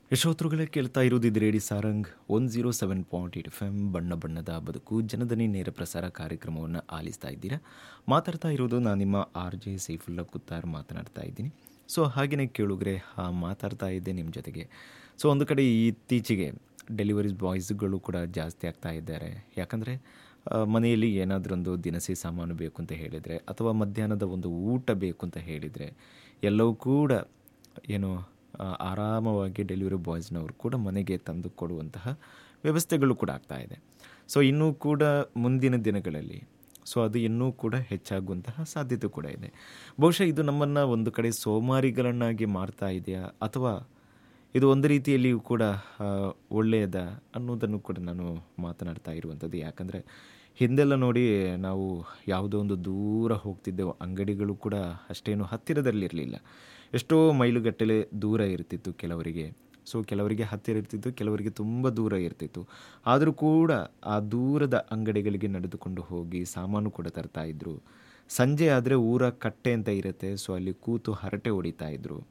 ಯಶೋತ್ರುಗಳೇ ಕೇಳ್ತಾ ಇರೋದು ಇದು radio Sarang one zero seven point eight F M ಬಣ್ಣ ಬಣ್ಣದ ಬದುಕು ಜನದನಿ ನೇರ ಪ್ರಸಾರ ಕಾರ್ಯಕ್ರಮವನ್ನು ಆಲಿಸ್ತಾ ಇದ್ದೀರಾ ಮಾತಾಡ್ತಾ ಇರೋದು ನಾನು ನಿಮ್ಮ ಆರ್ ಜೆ ಸೈಫುಲ್ಲಾ ಕುತ್ತಾರ್ ಮಾತನಾಡ್ತಾ ಇದ್ದೀನಿ ಸೊ ಹಾಗೆಯೇ ಕೇಳುಗ್ರೆ ಹಾ ಮಾತಾಡ್ತಾ ಇದ್ದೆ ನಿಮ್ಮ ಜೊತೆಗೆ ಸೊ ಒಂದು ಕಡೆ ಇತ್ತೀಚೆಗೆ ಡೆಲಿವರಿ ಬಾಯ್ಸ್ಗಳು ಕೂಡ ಜಾಸ್ತಿ ಆಗ್ತಾ ಇದ್ದಾರೆ ಯಾಕಂದರೆ ಮನೆಯಲ್ಲಿ ಏನಾದರೊಂದು ದಿನಸಿ ಸಾಮಾನು ಬೇಕು ಅಂತ ಹೇಳಿದರೆ ಅಥವಾ ಮಧ್ಯಾಹ್ನದ ಒಂದು ಊಟ ಬೇಕು ಅಂತ ಹೇಳಿದರೆ ಎಲ್ಲವೂ ಕೂಡ ಏನು ಆ, ಆರಾಮವಾಗಿ ಡೆಲಿವರಿ ಬಾಯ್ಸ್ನವರು ಕೂಡ ಮನೆಗೆ ತಂದು ಕೊಡುವಂತಹ ವ್ಯವಸ್ಥೆಗಳು ಕೂಡ ಆಗ್ತಾ ಇದೆ ಸೊ ಇನ್ನೂ ಕೂಡ ಮುಂದಿನ ದಿನಗಳಲ್ಲಿ ಸೊ ಅದು ಇನ್ನೂ ಕೂಡ ಹೆಚ್ಚಾಗುವಂತಹ ಸಾಧ್ಯತೆ ಕೂಡ ಇದೆ ಬಹುಶಃ ಇದು ನಮ್ಮನ್ನು ಒಂದು ಕಡೆ ಸೋಮಾರಿಗಳನ್ನಾಗಿ ಮಾಡ್ತಾ ಇದೆಯಾ ಅಥವಾ ಇದು ಒಂದು ರೀತಿಯಲ್ಲಿಯೂ ಕೂಡ ಆ, ಒಳ್ಳೆಯದ ಅನ್ನೋದನ್ನು ಕೂಡ ನಾನು ಮಾತನಾಡ್ತಾ ಇರುವಂಥದ್ದು ಯಾಕಂದರೆ ಹಿಂದೆಲ್ಲ ನೋಡಿ ನಾವು ಯಾವುದೋ ಒಂದು ದೂರ ಹೋಗ್ತಿದ್ದೆವು ಅಂಗಡಿಗಳು ಕೂಡ ಅಷ್ಟೇನು ಹತ್ತಿರದಲ್ಲಿರಲಿಲ್ಲ ಎಷ್ಟೋ ಮೈಲುಗಟ್ಟಲೆ ದೂರ ಇರ್ತಿತ್ತು ಕೆಲವರಿಗೆ ಸೊ ಕೆಲವರಿಗೆ ಹತ್ತಿರ ಇರ್ತಿತ್ತು ಕೆಲವರಿಗೆ ತುಂಬ ದೂರ ಇರ್ತಿತ್ತು ಆದರೂ ಕೂಡ ಆ ದೂರದ ಅಂಗಡಿಗಳಿಗೆ ನಡೆದುಕೊಂಡು ಹೋಗಿ ಸಾಮಾನು ಕೂಡ ತರ್ತಾ ಇದ್ರು ಸಂಜೆ ಆದರೆ ಊರ ಕಟ್ಟೆ ಅಂತ ಇರುತ್ತೆ ಸೊ ಅಲ್ಲಿ ಕೂತು ಹರಟೆ ಹೊಡಿತಾ ಇದ್ರು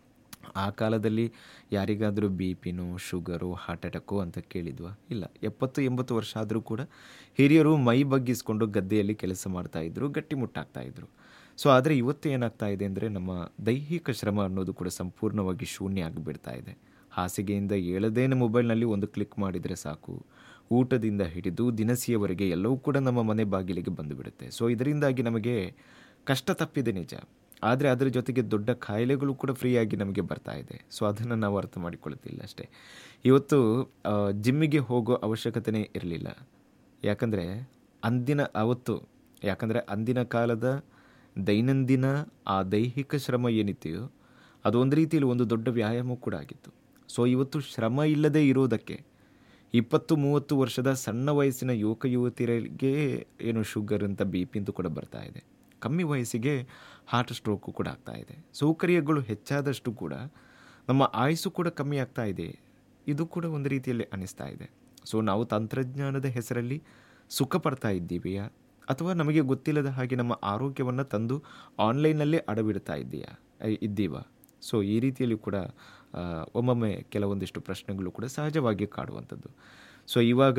ಆ ಕಾಲದಲ್ಲಿ ಯಾರಿಗಾದರೂ ಬಿ ಪಿನೋ ಶುಗರು ಹಾರ್ಟ್ ಅಟ್ಯಾಕು ಅಂತ ಕೇಳಿದ್ವಾ ಇಲ್ಲ ಎಪ್ಪತ್ತು ಎಂಬತ್ತು ವರ್ಷ ಆದರೂ ಕೂಡ ಹಿರಿಯರು ಮೈ ಬಗ್ಗಿಸ್ಕೊಂಡು ಗದ್ದೆಯಲ್ಲಿ ಕೆಲಸ ಮಾಡ್ತಾ ಇದ್ರು ಗಟ್ಟಿಮುಟ್ಟಾಗ್ತಾ ಇದ್ರು ಸೊ ಆದರೆ ಇವತ್ತು ಏನಾಗ್ತಾ ಇದೆ ಅಂದರೆ ನಮ್ಮ ದೈಹಿಕ ಶ್ರಮ ಅನ್ನೋದು ಕೂಡ ಸಂಪೂರ್ಣವಾಗಿ ಶೂನ್ಯ ಆಗಿಬಿಡ್ತಾ ಇದೆ ಹಾಸಿಗೆಯಿಂದ ಏಳದೇನೆ ಮೊಬೈಲ್ನಲ್ಲಿ ಒಂದು ಕ್ಲಿಕ್ ಮಾಡಿದರೆ ಸಾಕು ಊಟದಿಂದ ಹಿಡಿದು ದಿನಸಿಯವರೆಗೆ ಎಲ್ಲವೂ ಕೂಡ ನಮ್ಮ ಮನೆ ಬಾಗಿಲಿಗೆ ಬಂದುಬಿಡುತ್ತೆ ಸೊ ಇದರಿಂದಾಗಿ ನಮಗೆ ಕಷ್ಟ ತಪ್ಪಿದೆ ನಿಜ ಆದರೆ ಅದರ ಜೊತೆಗೆ ದೊಡ್ಡ ಕಾಯಿಲೆಗಳು ಕೂಡ ಫ್ರೀಯಾಗಿ ನಮಗೆ ಬರ್ತಾ ಇದೆ ಸೊ ಅದನ್ನು ನಾವು ಅರ್ಥ ಮಾಡಿಕೊಳ್ಳುತ್ತಿಲ್ಲ ಅಷ್ಟೇ ಇವತ್ತು ಆ, ಜಿಮ್ಮಿಗೆ ಹೋಗೋ ಅವಶ್ಯಕತೆಯೇ ಇರಲಿಲ್ಲ ಯಾಕಂದರೆ ಅಂದಿನ ಅವತ್ತು ಯಾಕಂದರೆ ಅಂದಿನ ಕಾಲದ ದೈನಂದಿನ ಆ ದೈಹಿಕ ಶ್ರಮ ಏನಿದೆಯೋ ಅದು ಒಂದು ರೀತಿಯಲ್ಲಿ ಒಂದು ದೊಡ್ಡ ವ್ಯಾಯಾಮ ಕೂಡ ಆಗಿತ್ತು ಸೊ ಇವತ್ತು ಶ್ರಮ ಇಲ್ಲದೆ ಇರೋದಕ್ಕೆ ಇಪ್ಪತ್ತು ಮೂವತ್ತು ವರ್ಷದ ಸಣ್ಣ ವಯಸ್ಸಿನ ಯುವಕ ಯುವತಿಯರಿಗೆ ಏನು ಶುಗರ್ ಅಂತ ಬಿ ಪಿ ಅಂತ ಕೂಡ ಬರ್ತಾ ಇದೆ ಕಮ್ಮಿ ವಯಸ್ಸಿಗೆ ಹಾರ್ಟ್ ಸ್ಟ್ರೋಕು ಕೂಡ ಆಗ್ತಾ ಇದೆ ಸೌಕರ್ಯಗಳು ಹೆಚ್ಚಾದಷ್ಟು ಕೂಡ ನಮ್ಮ ಆಯುಸ್ಸು ಕೂಡ ಕಮ್ಮಿ ಆಗ್ತಾ ಇದೆ ಇದು ಕೂಡ ಒಂದು ರೀತಿಯಲ್ಲಿ ಅನಿಸ್ತಾ ಇದೆ ಸೊ ನಾವು ತಂತ್ರಜ್ಞಾನದ ಹೆಸರಲ್ಲಿ ಸುಖ ಪಡ್ತಾ ಇದ್ದೀವಿಯಾ ಅಥವಾ ನಮಗೆ ಗೊತ್ತಿಲ್ಲದ ಹಾಗೆ ನಮ್ಮ ಆರೋಗ್ಯವನ್ನು ತಂದು ಆನ್ಲೈನಲ್ಲೇ ಅಡವಿಡ್ತಾ ಇದ್ದೀಯಾ ಐ- ಇದ್ದೀವಾ ಸೊ ಈ ರೀತಿಯಲ್ಲಿ ಕೂಡ ಆ, ಒಮ್ಮೊಮ್ಮೆ ಕೆಲವೊಂದಿಷ್ಟು ಪ್ರಶ್ನೆಗಳು ಕೂಡ ಸಹಜವಾಗಿ ಕಾಡುವಂಥದ್ದು ಸೊ ಇವಾಗ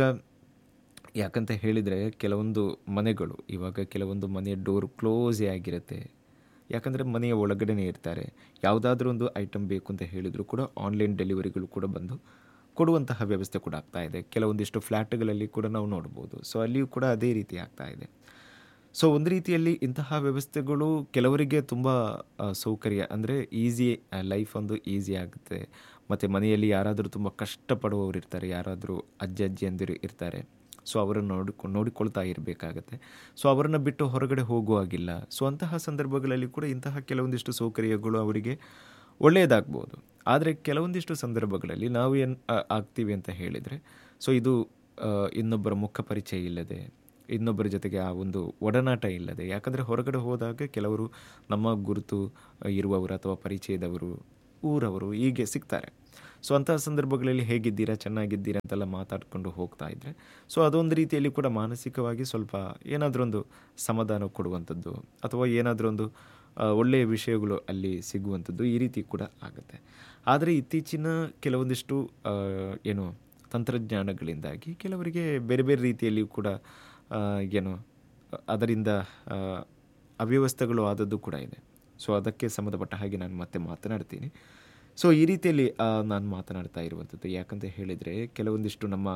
ಯಾಕಂತ ಹೇಳಿದರೆ ಕೆಲವೊಂದು ಮನೆಗಳು ಇವಾಗ ಕೆಲವೊಂದು ಮನೆಯ ಡೋರ್ ಕ್ಲೋಸೇ ಆಗಿರುತ್ತೆ ಯಾಕಂದರೆ ಮನೆಯ ಒಳಗಡೆನೇ ಇರ್ತಾರೆ ಯಾವುದಾದ್ರೂ ಒಂದು ಐಟಮ್ ಬೇಕು ಅಂತ ಹೇಳಿದರೂ ಕೂಡ ಆನ್ಲೈನ್ ಡೆಲಿವರಿಗಳು ಕೂಡ ಬಂದು ಕೊಡುವಂತಹ ವ್ಯವಸ್ಥೆ ಕೂಡ ಆಗ್ತಾ ಇದೆ ಕೆಲವೊಂದಿಷ್ಟು ಫ್ಲ್ಯಾಟ್ಗಳಲ್ಲಿ ಕೂಡ ನಾವು ನೋಡ್ಬೋದು ಸೊ ಅಲ್ಲಿಯೂ ಕೂಡ ಅದೇ ರೀತಿ ಆಗ್ತಾ ಇದೆ ಸೊ ಒಂದು ರೀತಿಯಲ್ಲಿ ಇಂತಹ ವ್ಯವಸ್ಥೆಗಳು ಕೆಲವರಿಗೆ ತುಂಬ ಆ, ಸೌಕರ್ಯ ಅಂದರೆ ಈಸಿ ಲೈಫ್ ಒಂದು ಈಸಿ ಆಗುತ್ತೆ ಮತ್ತು ಮನೆಯಲ್ಲಿ ಯಾರಾದರೂ ತುಂಬ ಕಷ್ಟಪಡುವವರು ಇರ್ತಾರೆ ಯಾರಾದರೂ ಅಜ್ಜ ಅಜ್ಜಿಯಂದಿರು ಇರ್ತಾರೆ ಸೊ ಅವರನ್ನು ನೋಡಿಕೊ ನೋಡಿಕೊಳ್ತಾ ಇರಬೇಕಾಗತ್ತೆ ಸೊ ಅವರನ್ನು ಬಿಟ್ಟು ಹೊರಗಡೆ ಹೋಗುವಾಗಿಲ್ಲ ಸೊ ಅಂತಹ ಸಂದರ್ಭಗಳಲ್ಲಿ ಕೂಡ ಇಂತಹ ಕೆಲವೊಂದಿಷ್ಟು ಸೌಕರ್ಯಗಳು ಅವರಿಗೆ ಒಳ್ಳೆಯದಾಗ್ಬೋದು ಆದರೆ ಕೆಲವೊಂದಿಷ್ಟು ಸಂದರ್ಭಗಳಲ್ಲಿ ನಾವು ಏನು ಆಗ್ತೀವಿ ಅಂತ ಹೇಳಿದರೆ ಸೊ ಇದು ಆ, ಇನ್ನೊಬ್ಬರ ಮುಖ ಪರಿಚಯ ಇಲ್ಲದೆ ಇನ್ನೊಬ್ಬರ ಜೊತೆಗೆ ಆ ಒಂದು ಒಡನಾಟ ಇಲ್ಲದೆ ಯಾಕಂದರೆ ಹೊರಗಡೆ ಹೋದಾಗ ಕೆಲವರು ನಮ್ಮ ಗುರುತು ಇರುವವರು ಅಥವಾ ಪರಿಚಯದವರು ಊರವರು ಹೀಗೆ ಸಿಗ್ತಾರೆ ಸೊ ಅಂತಹ ಸಂದರ್ಭಗಳಲ್ಲಿ ಹೇಗಿದ್ದೀರಾ ಚೆನ್ನಾಗಿದ್ದೀರಾ ಅಂತೆಲ್ಲ ಮಾತಾಡ್ಕೊಂಡು ಹೋಗ್ತಾ ಇದ್ದರೆ ಸೊ ಅದೊಂದು ರೀತಿಯಲ್ಲಿ ಕೂಡ ಮಾನಸಿಕವಾಗಿ ಸ್ವಲ್ಪ ಏನಾದರೂ ಸಮಾಧಾನ ಕೊಡುವಂಥದ್ದು ಅಥವಾ ಏನಾದರೂ ಒಂದು ಆ, ಒಳ್ಳೆಯ ವಿಷಯಗಳು ಅಲ್ಲಿ ಸಿಗುವಂಥದ್ದು ಈ ರೀತಿ ಕೂಡ ಆಗುತ್ತೆ ಆದರೆ ಇತ್ತೀಚಿನ ಕೆಲವೊಂದಿಷ್ಟು ಆ, ಏನು ತಂತ್ರಜ್ಞಾನಗಳಿಂದಾಗಿ ಕೆಲವರಿಗೆ ಬೇರೆ ಬೇರೆ ರೀತಿಯಲ್ಲಿಯೂ ಕೂಡ ಆ, ಏನು ಅದರಿಂದ ಆ, ಅವ್ಯವಸ್ಥೆಗಳು ಆದದ್ದು ಕೂಡ ಇದೆ ಸೊ ಅದಕ್ಕೆ ಸಂಬಂಧಪಟ್ಟ ಹಾಗೆ ನಾನು ಮತ್ತೆ ಮಾತನಾಡ್ತೀನಿ ಸೊ ಈ ರೀತಿಯಲ್ಲಿ ಆ, ನಾನು ಮಾತನಾಡ್ತಾ ಇರುವಂಥದ್ದು ಯಾಕಂತ ಹೇಳಿದರೆ ಕೆಲವೊಂದಿಷ್ಟು ನಮ್ಮ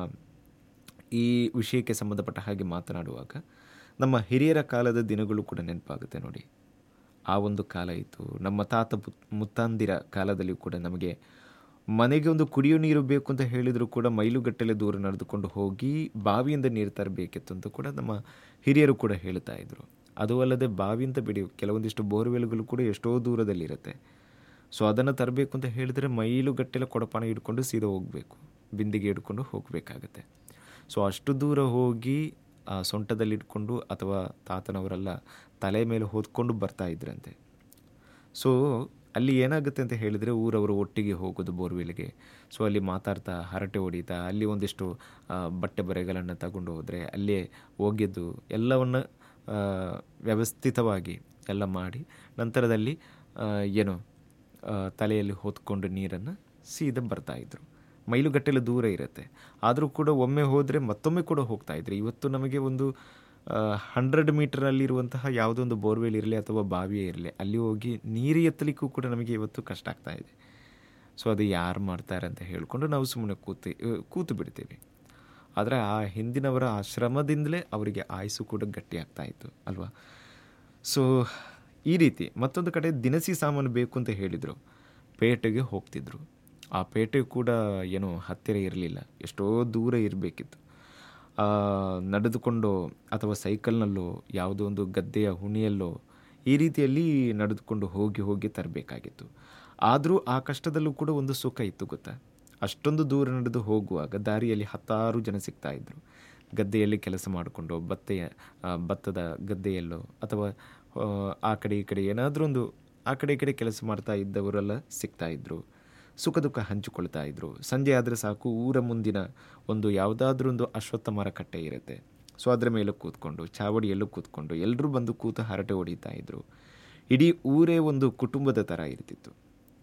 ಈ ವಿಷಯಕ್ಕೆ ಸಂಬಂಧಪಟ್ಟ ಹಾಗೆ ಮಾತನಾಡುವಾಗ ನಮ್ಮ ಹಿರಿಯರ ಕಾಲದ ದಿನಗಳು ಕೂಡ ನೆನಪಾಗುತ್ತೆ ನೋಡಿ ಆ ಒಂದು ಕಾಲ ಇತ್ತು ನಮ್ಮ ತಾತ ಪುತ್- ಮುತ್ತಾಂದಿರ ಕಾಲದಲ್ಲಿಯೂ ಕೂಡ ನಮಗೆ ಮನೆಗೆ ಒಂದು ಕುಡಿಯೋ ನೀರು ಬೇಕು ಅಂತ ಹೇಳಿದರೂ ಕೂಡ ಮೈಲುಗಟ್ಟಲೆ ದೂರ ನಡೆದುಕೊಂಡು ಹೋಗಿ ಬಾವಿಯಿಂದ ನೀರು ತರಬೇಕಿತ್ತು ಅಂತ ಕೂಡ ನಮ್ಮ ಹಿರಿಯರು ಕೂಡ ಹೇಳ್ತಾ ಇದ್ರು ಅದು ಅಲ್ಲದೆ ಬಾವಿಯಿಂದ ಬಿಡಿ ಕೆಲವೊಂದಿಷ್ಟು ಬೋರ್ವೆಲ್ಗಳು ಕೂಡ ಎಷ್ಟೋ ದೂರದಲ್ಲಿರುತ್ತೆ ಸೊ ಅದನ್ನು ತರಬೇಕು ಅಂತ ಹೇಳಿದರೆ ಮೈಲುಗಟ್ಟಲೆ ಕೊಡಪಾನ ಹಿಡ್ಕೊಂಡು ಸೀದಾ ಹೋಗಬೇಕು ಬಿಂದಿಗೆ ಹಿಡ್ಕೊಂಡು ಹೋಗಬೇಕಾಗತ್ತೆ ಸೊ ಅಷ್ಟು ದೂರ ಹೋಗಿ ಆ ಸೊಂಟದಲ್ಲಿ ಇಟ್ಕೊಂಡು ಅಥವಾ ತಾತನವರೆಲ್ಲ ತಲೆ ಮೇಲೆ ಹೊದ್ಕೊಂಡು ಬರ್ತಾ ಇದ್ರಂತೆ ಸೊ ಅಲ್ಲಿ ಏನಾಗುತ್ತೆ ಅಂತ ಹೇಳಿದರೆ ಊರವರು ಒಟ್ಟಿಗೆ ಹೋಗೋದು ಬೋರ್ವೆಲ್ಗೆ ಸೊ ಅಲ್ಲಿ ಮಾತಾಡ್ತಾ ಹರಟೆ ಹೊಡಿತಾ ಅಲ್ಲಿ ಒಂದಿಷ್ಟು ಆ, ಬಟ್ಟೆ ಬರೆಗಳನ್ನು ತಗೊಂಡು ಹೋದರೆ ಅಲ್ಲೇ ಒಗೆದು ಎಲ್ಲವನ್ನು ಆ, ವ್ಯವಸ್ಥಿತವಾಗಿ ಎಲ್ಲ ಮಾಡಿ ನಂತರದಲ್ಲಿ ಆ, ಏನು ಆ, ತಲೆಯಲ್ಲಿ ಹೊತ್ಕೊಂಡು ನೀರನ್ನು ಸೀದಾ ಬರ್ತಾಯಿದ್ರು ಮೈಲುಗಟ್ಟಲೆ ದೂರ ಇರುತ್ತೆ ಆದರೂ ಕೂಡ ಒಮ್ಮೆ ಹೋದರೆ ಮತ್ತೊಮ್ಮೆ ಕೂಡ ಹೋಗ್ತಾ ಇದ್ರು ಇವತ್ತು ನಮಗೆ ಒಂದು ಹಂಡ್ರೆಡ್ ಮೀಟರಲ್ಲಿರುವಂತಹ ಯಾವುದೊಂದು ಬೋರ್ವೆಲ್ ಇರಲಿ ಅಥವಾ ಬಾವಿಯೇ ಇರಲಿ ಅಲ್ಲಿ ಹೋಗಿ ನೀರು ಎತ್ತಲಿಕ್ಕೂ ಕೂಡ ನಮಗೆ ಇವತ್ತು ಕಷ್ಟ ಆಗ್ತಾ ಇದೆ ಸೊ ಅದು ಯಾರು ಮಾಡ್ತಾರೆ ಅಂತ ಹೇಳಿಕೊಂಡು ನಾವು ಸುಮ್ಮನೆ ಕೂತು ಕೂತು ಬಿಡ್ತೀವಿ ಆದರೆ ಆ ಹಿಂದಿನವರ ಆ ಶ್ರಮದಿಂದಲೇ ಅವರಿಗೆ ಆಯುಸ್ಸು ಕೂಡ ಗಟ್ಟಿ ಆಗ್ತಾ ಇತ್ತು ಅಲ್ವಾ ಸೊ ಈ ರೀತಿ ಮತ್ತೊಂದು ಕಡೆ ದಿನಸಿ ಸಾಮಾನು ಬೇಕು ಅಂತ ಹೇಳಿದರು ಪೇಟೆಗೆ ಹೋಗ್ತಿದ್ರು ಆ ಪೇಟೆ ಕೂಡ ಏನು ಹತ್ತಿರ ಇರಲಿಲ್ಲ ಎಷ್ಟೋ ದೂರ ಇರಬೇಕಿತ್ತು ನಡೆದುಕೊಂಡು ಅಥವಾ ಸೈಕಲ್ನಲ್ಲೋ ಯಾವುದೋ ಒಂದು ಗದ್ದೆಯ ಹುಣಿಯಲ್ಲೋ ಈ ರೀತಿಯಲ್ಲಿ ನಡೆದುಕೊಂಡು ಹೋಗಿ ಹೋಗಿ ತರಬೇಕಾಗಿತ್ತು ಆದರೂ ಆ ಕಷ್ಟದಲ್ಲೂ ಕೂಡ ಒಂದು ಸುಖ ಇತ್ತು ಗೊತ್ತಾ ಅಷ್ಟೊಂದು ದೂರ ನಡೆದು ಹೋಗುವಾಗ ದಾರಿಯಲ್ಲಿ ಹತ್ತಾರು ಜನ ಸಿಗ್ತಾ ಇದ್ರು ಗದ್ದೆಯಲ್ಲಿ ಕೆಲಸ ಮಾಡಿಕೊಂಡು ಭತ್ತೆಯ ಭತ್ತದ ಗದ್ದೆಯಲ್ಲೋ ಅಥವಾ ಆ ಕಡೆ ಈ ಕಡೆ ಏನಾದರೂ ಒಂದು ಆ ಕಡೆ ಈ ಕಡೆ ಕೆಲಸ ಮಾಡ್ತಾ ಇದ್ದವರೆಲ್ಲ ಸಿಗ್ತಾ ಇದ್ರು ಸುಖ ದುಃಖ ಹಂಚಿಕೊಳ್ತಾ ಇದ್ರು ಸಂಜೆ ಆದರೆ ಸಾಕು ಊರ ಮುಂದಿನ ಒಂದು ಯಾವುದಾದ್ರೂ ಒಂದು ಅಶ್ವತ್ಥ ಮರ ಕಟ್ಟೆ ಇರುತ್ತೆ ಸೊ ಅದರ ಮೇಲೆ ಕೂತ್ಕೊಂಡು ಚಾವಡಿಯಲ್ಲೂ ಕೂತ್ಕೊಂಡು ಎಲ್ಲರೂ ಬಂದು ಕೂತು ಹರಟೆ ಹೊಡಿತಾ ಇದ್ರು ಇಡೀ ಊರೇ ಒಂದು ಕುಟುಂಬದ ಥರ ಇರ್ತಿತ್ತು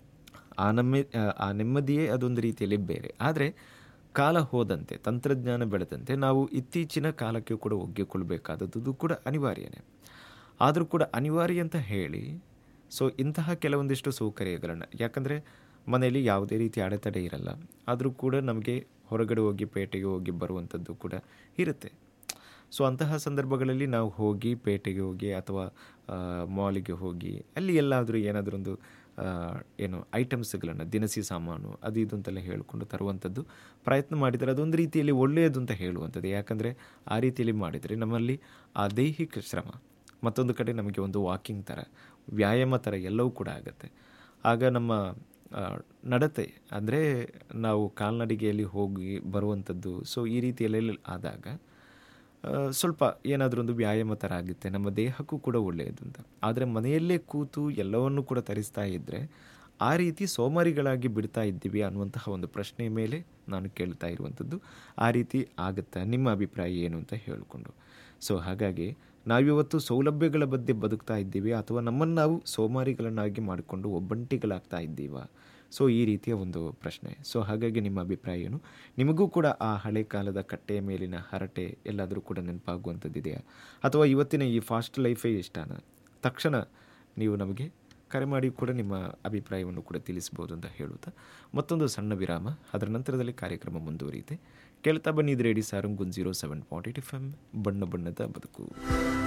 ಆ ನಮ್ಮ ಆ ನೆಮ್ಮದಿಯೇ ಅದೊಂದು ರೀತಿಯಲ್ಲಿ ಬೇರೆ ಆದರೆ ಕಾಲ ಹೋದಂತೆ ತಂತ್ರಜ್ಞಾನ ಬೆಳೆದಂತೆ ನಾವು ಇತ್ತೀಚಿನ ಕಾಲಕ್ಕೆ ಕೂಡ ಒಗ್ಗಿಕೊಳ್ಬೇಕಾದದ್ದು ಕೂಡ ಅನಿವಾರ್ಯನೇ ಆದರೂ ಕೂಡ ಅನಿವಾರ್ಯ ಅಂತ ಹೇಳಿ ಸೊ ಇಂತಹ ಕೆಲವೊಂದಿಷ್ಟು ಸೌಕರ್ಯಗಳನ್ನು ಯಾಕಂದರೆ ಮನೆಯಲ್ಲಿ ಯಾವುದೇ ರೀತಿ ಅಡೆತಡೆ ಇರಲ್ಲ ಆದರೂ ಕೂಡ ನಮಗೆ ಹೊರಗಡೆ ಹೋಗಿ ಪೇಟೆಗೆ ಹೋಗಿ ಬರುವಂಥದ್ದು ಕೂಡ ಇರುತ್ತೆ ಸೊ ಅಂತಹ ಸಂದರ್ಭಗಳಲ್ಲಿ ನಾವು ಹೋಗಿ ಪೇಟೆಗೆ ಹೋಗಿ ಅಥವಾ ಮಾಲಿಗೆ ಹೋಗಿ ಅಲ್ಲಿ ಎಲ್ಲಾದರೂ ಏನಾದರೂ ಒಂದು ಏನು ಐಟಮ್ಸ್ಗಳನ್ನು ದಿನಸಿ ಸಾಮಾನು ಅದು ಇದು ಅಂತೆಲ್ಲ ಹೇಳಿಕೊಂಡು ತರುವಂಥದ್ದು ಪ್ರಯತ್ನ ಮಾಡಿದರೆ ಅದೊಂದು ರೀತಿಯಲ್ಲಿ ಒಳ್ಳೆಯದು ಅಂತ ಹೇಳುವಂಥದ್ದು ಯಾಕಂದರೆ ಆ ರೀತಿಯಲ್ಲಿ ಮಾಡಿದರೆ ನಮ್ಮಲ್ಲಿ ಆ ದೈಹಿಕ ಶ್ರಮ ಮತ್ತೊಂದು ಕಡೆ ನಮಗೆ ಒಂದು ವಾಕಿಂಗ್ ಥರ ವ್ಯಾಯಾಮ ಥರ ಎಲ್ಲವೂ ಕೂಡ ಆಗುತ್ತೆ ಆಗ ನಮ್ಮ ನಡತೆ ಅಂದರೆ ನಾವು ಕಾಲ್ನಡಿಗೆಯಲ್ಲಿ ಹೋಗಿ ಬರುವಂಥದ್ದು ಸೊ ಈ ರೀತಿಯಲ್ಲೆಲ್ಲ ಆದಾಗ ಸ್ವಲ್ಪ ಏನಾದರೂ ಒಂದು ವ್ಯಾಯಾಮ ಥರ ಆಗುತ್ತೆ ನಮ್ಮ ದೇಹಕ್ಕೂ ಕೂಡ ಒಳ್ಳೆಯದು ಅಂತ ಆದರೆ ಮನೆಯಲ್ಲೇ ಕೂತು ಎಲ್ಲವನ್ನೂ ಕೂಡ ತರಿಸ್ತಾ ಇದ್ದರೆ ಆ ರೀತಿ ಸೋಮಾರಿಗಳಾಗಿ ಬಿಡ್ತಾ ಇದ್ದೀವಿ ಅನ್ನುವಂತಹ ಒಂದು ಪ್ರಶ್ನೆ ಮೇಲೆ ನಾನು ಕೇಳ್ತಾ ಇರುವಂಥದ್ದು ಆ ರೀತಿ ಆಗುತ್ತಾ ನಿಮ್ಮ ಅಭಿಪ್ರಾಯ ಏನು ಅಂತ ಹೇಳಿಕೊಂಡು ಸೊ ಹಾಗಾಗಿ ನಾವಿವತ್ತು ಸೌಲಭ್ಯಗಳ ಬಗ್ಗೆ ಬದುಕ್ತಾ ಇದ್ದೀವಿ ಅಥವಾ ನಮ್ಮನ್ನು ನಾವು ಸೋಮಾರಿಗಳನ್ನಾಗಿ ಮಾಡಿಕೊಂಡು ಒಬ್ಬಂಟಿಗಳಾಗ್ತಾ ಇದ್ದೀವಾ ಸೊ ಈ ರೀತಿಯ ಒಂದು ಪ್ರಶ್ನೆ ಸೊ ಹಾಗಾಗಿ ನಿಮ್ಮ ಅಭಿಪ್ರಾಯ ಏನು ನಿಮಗೂ ಕೂಡ ಆ ಹಳೆ ಕಾಲದ ಕಟ್ಟೆಯ ಮೇಲಿನ ಹರಟೆ ಎಲ್ಲಾದರೂ ಕೂಡ ನೆನಪಾಗುವಂಥದ್ದಿದೆಯಾ ಅಥವಾ ಇವತ್ತಿನ ಈ ಫಾಸ್ಟ್ ಲೈಫೇ ಇಷ್ಟನಾ ತಕ್ಷಣ ನೀವು ನಮಗೆ ಕರೆ ಮಾಡಿ ಕೂಡ ನಿಮ್ಮ ಅಭಿಪ್ರಾಯವನ್ನು ಕೂಡ ತಿಳಿಸ್ಬೋದು ಅಂತ ಹೇಳುತ್ತಾ ಮತ್ತೊಂದು ಸಣ್ಣ ವಿರಾಮ ಅದರ ನಂತರದಲ್ಲಿ ಕಾರ್ಯಕ್ರಮ ಮುಂದುವರಿಯುತ್ತೆ ಕೇಳ್ತಾ ಬನ್ನಿ ಇದು radio Sarang one zero seven point eight F M ಬಣ್ಣ ಬಣ್ಣದ ಬದುಕು